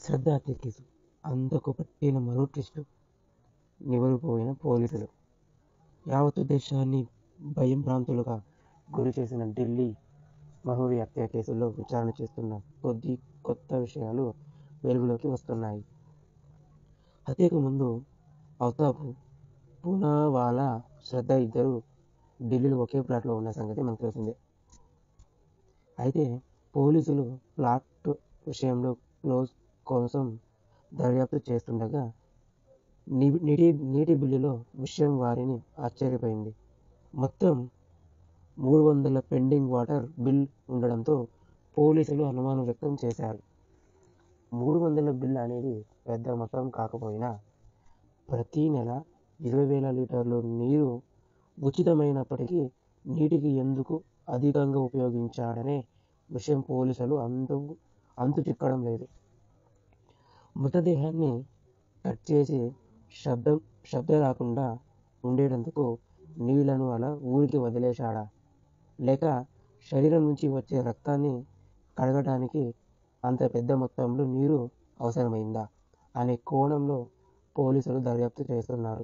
శ్రద్ధ హత్య కేసు అంతకు పట్టిన మరో ట్విస్టు నివరిపోయిన పోలీసులు యావత్తు దేశాన్ని భయం భ్రాంతులుగా గురి చేసిన ఢిల్లీ మహూరి హత్య కేసులో విచారణ చేస్తున్న కొద్ది కొత్త విషయాలు వెలుగులోకి వస్తున్నాయి హత్యకు ముందు అల్తాఫ్ పూనావాలా శ్రద్ధ ఇద్దరు ఢిల్లీలో ఒకే ప్లాట్లో ఉన్న సంగతి మనకు తెలిసిందే అయితే పోలీసులు ప్లాట్ విషయంలో క్లోజ్ కోసం దర్యాప్తు చేస్తుండగా ని- నీటి నీటి బిల్లులో విషయం వారిని ఆశ్చర్యపోయింది మొత్తం మూడు వందల పెండింగ్ వాటర్ బిల్ ఉండడంతో పోలీసులు అనుమానం వ్యక్తం చేశారు మూడు వందల బిల్ అనేది పెద్ద మొత్తం కాకపోయినా ప్రతి నెల ఇరవై వేల లీటర్లు నీరు ఉచితమైనప్పటికీ నీటికి ఎందుకు అధికంగా ఉపయోగించాడనే విషయం పోలీసులు అంతు అంతు చిక్కడం లేదు మృతదేహాన్ని కట్ చేసి శబ్దం శబ్దం రాకుండా ఉండేటందుకు నీళ్లను అలా ఊరికి వదిలేశాడా లేక శరీరం నుంచి వచ్చే రక్తాన్ని కడగటానికి అంత పెద్ద మొత్తంలో నీరు అవసరమైందా అనే కోణంలో పోలీసులు దర్యాప్తు చేస్తున్నారు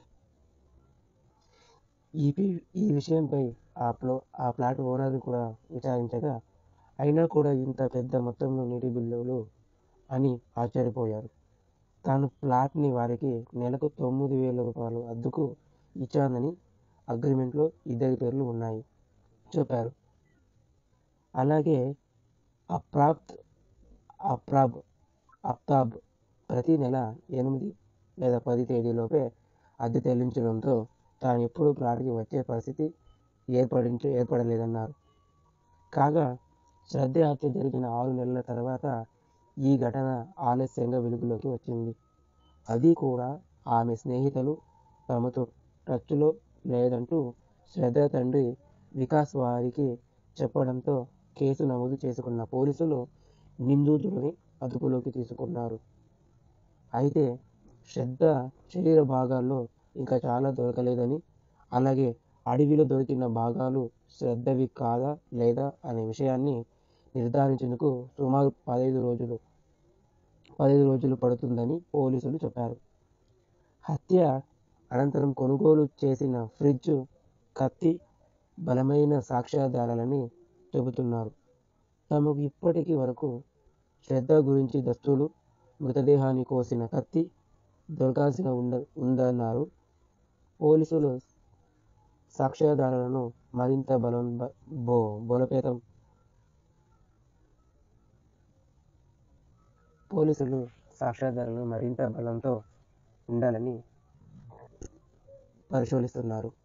ఈ పి- ఈ విషయంపై ఆ ప్లో ఆ ప్లాట్ ఓనర్ని కూడా విచారించగా అయినా కూడా ఇంత పెద్ద మొత్తంలో నీటి బిల్లులు అని ఆశ్చర్యపోయారు తాను ప్లాట్ని వారికి నెలకు తొమ్మిది వేల రూపాయలు అద్దెకు ఇచ్చానని అగ్రిమెంట్లో ఇద్దరి పేర్లు ఉన్నాయి చెప్పారు అలాగే అప్రాప్త్ అప్రాబ్ అప్తాబ్ ప్రతి నెల ఎనిమిది లేదా పది తేదీలోపే అద్దె చెల్లించడంతో తాను ఎప్పుడూ ప్లాట్కి వచ్చే పరిస్థితి ఏర్పడించ ఏర్పడలేదన్నారు కాగా శ్రద్ధ హత్య జరిగిన ఆరు నెలల తర్వాత ఈ ఘటన ఆలస్యంగా వెలుగులోకి వచ్చింది అది కూడా ఆమె స్నేహితులు తమతో టచ్లో లేదంటూ శ్రద్ధ తండ్రి వికాస్ వారికి చెప్పడంతో కేసు నమోదు చేసుకున్న పోలీసులు నిందితుడిని అదుపులోకి తీసుకున్నారు అయితే శ్రద్ధ శరీర భాగాల్లో ఇంకా చాలా దొరకలేదని అలాగే అడవిలో దొరికిన భాగాలు శ్రద్ధవి కాదా లేదా అనే విషయాన్ని నిర్ధారించేందుకు సుమారు పదహైదు రోజులు పదహైదు రోజులు పడుతుందని పోలీసులు చెప్పారు హత్య అనంతరం కొనుగోలు చేసిన ఫ్రిడ్జ్ కత్తి బలమైన సాక్ష్యాధారాలని చెబుతున్నారు తమకు ఇప్పటికి వరకు శ్రద్ధ గురించి దస్తులు మృతదేహాన్ని కోసిన కత్తి దొరకాల్సిన ఉంద ఉందన్నారు పోలీసులు సాక్ష్యాధారాలను మరింత బలం బ- బో బలోపేతం పోలీసులు సాక్ష్యాధారాలను మరింత బలంతో ఉండాలని పరిశీలిస్తున్నారు